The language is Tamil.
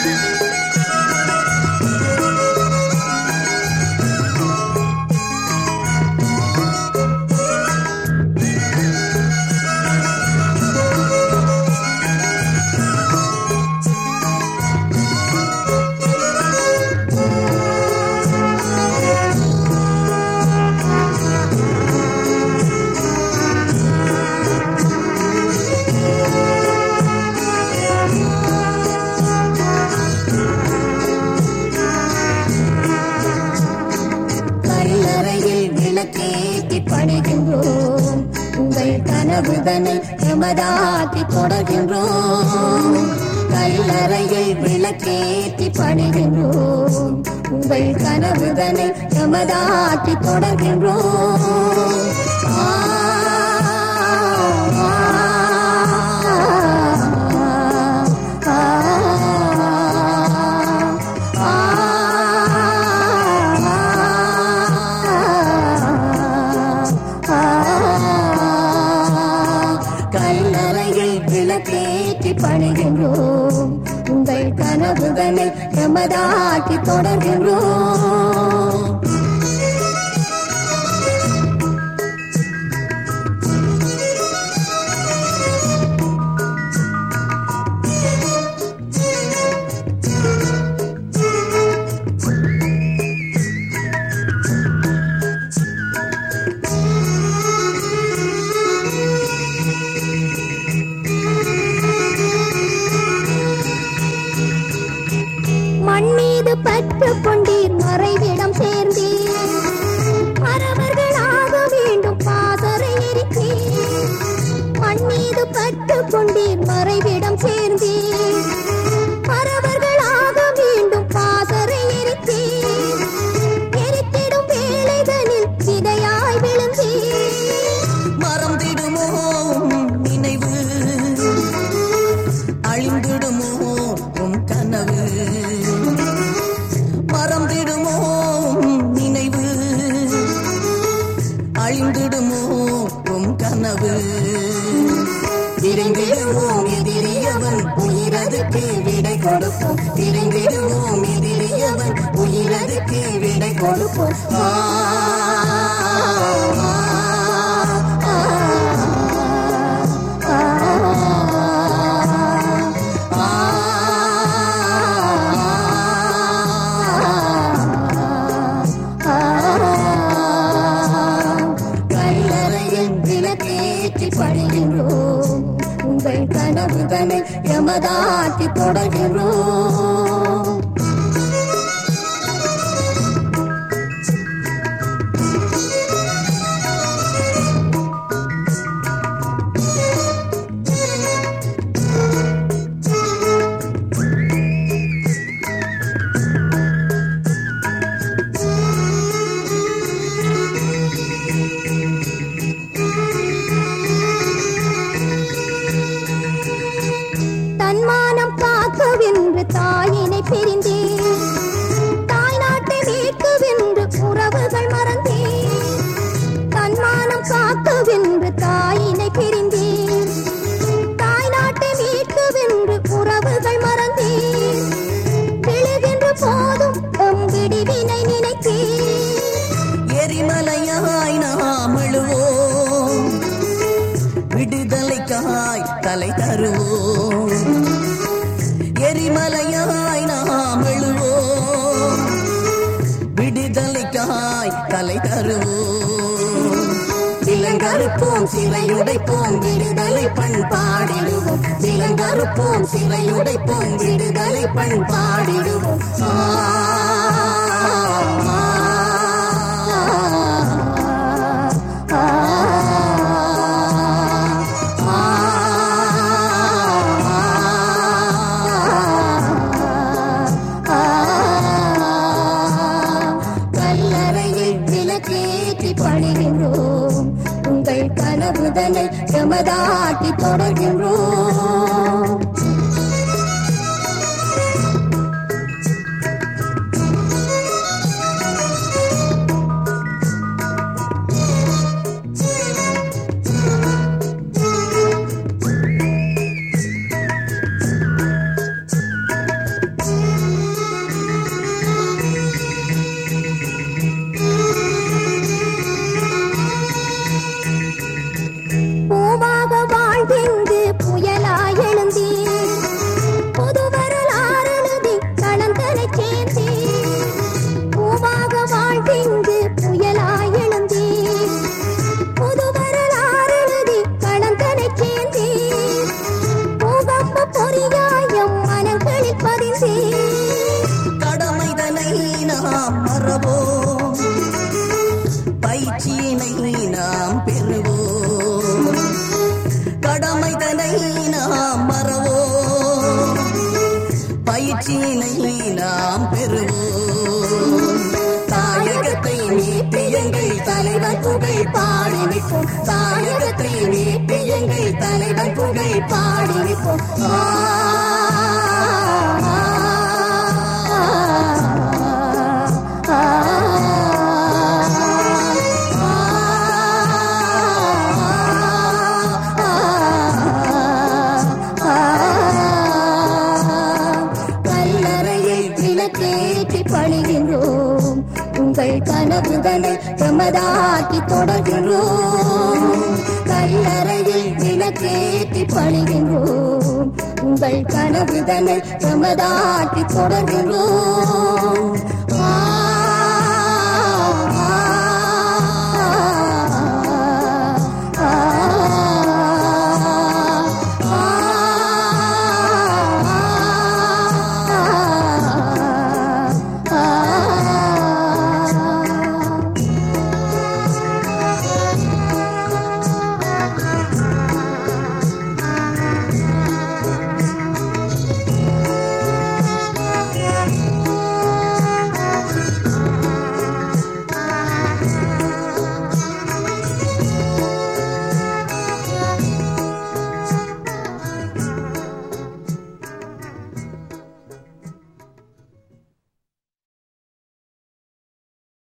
கல்லறையில் விளக்கேற்றி பணிகின்றோம் உங்கள் கனவுதனை எமதாக்கி தொடர்கின்றோம் கல்லறையில் விளக்கேற்றி பணிகின்றோம் உங்கள் கனவுதனை எமதாக்கி தொடர்கின்றோம் ஆ, ஆ, ஆ, ஆ, கல்லறையில் விளக்கேற்றி பணிகின்றோம் உங்கள் கனவுகளை எமதாக்கி தொடர்கின்றோம் மண் மீது பற்று கொண்டீர் மறைவிடம் சேர்ந்தீர் மறவர்களாக வேண்டும் பாசறை எரித்தீர் மண் மீது பற்று கொண்டீர் மறைவிடம் சேர்ந்தீர் மறவர்களாக வேண்டும் பாசறை எரித்தீர் எரித்திடும் வேளைகளில் விதையாய் விழுந்தீர் மறந்திடுமோ உம் நினைவு அழிந்திடுமோ உம் கனவு மறந்திடுமோ உம் நினைவு அழிந்திடுமோ உம் கனவு திரிந்திடுவோம் எதிரியவன் உயிரதுக்கு விடை கொடுப்போம் திரிந்திடுவோம் எதிரியவன் உயிரதுக்கு விடை கொடுப்போம் ஆ, ஆ, ஆ, ஆ, கல்லறையில் விளக்கேற்றி படுகின்றோம் உங்கள் கனவுதனை எமதாக்கி தொடர்கின்றோம் தன்மானம் காக்கவென்று தாயினை பிரிந்தேன் தாய் நாட்டை மீட்கவென்று உறவுகள் மறந்தேன் தன்மானம் காக்கவென்று தாயினை பிரிந்தேன் தாய் நாட்டை மீட்கவென்று உறவுகள் மறந்தேன் விழுகின்ற போதும் எம் விடிவினை நினைத்தேன் எரிமலையாய் நாம் அழுவோம் விடுதலைக்காய் தலை தருவோம் எரிமலையாய் நாம் எழுவோம் விடுதலைக்காய் தலை தருவோம் இளங்கருப்போம் சிறையுடைப்போம் விடுதலை பண்பாடிடுவோம் இளங்கருப்போம் சிறையுடைப்போம் விடுதலை பண்பாடிடுவோம் ஆ, ஆ, கல்லறையில் விளக்கேற்றி பணிகின்றோம் உங்கள் கனவுதனை எமதாக்கி தொடர்கின்றோம் கண்களில் பதிந்தேன் கடமைதனை நாம் மறவோம் பயிற்சியினை நாம் பெறுவோம் கடமைதனை நாம் மறவோம் பயிற்சியினை நாம் பெறுவோம் தாயகத்தை மீட்டு எங்கள் தலைவன் புகை பாடி நிற்போம் தாயகத்தை மீட்டு எங்கள் தலைவன் புகை பாடி நிற்போம் ஆ, ஆ, கல்லறையில் விளக்கேற்றி பணிகின்றோம் உங்கள் கனவுதனை பிரமதாக்கி தொடர்கின்றோம் கல்லறையில் விளக்கேற்றி பணிகின்றோம் உங்கள் கனவுதனை பிரமதாக்கி தொடர்கின்றோம்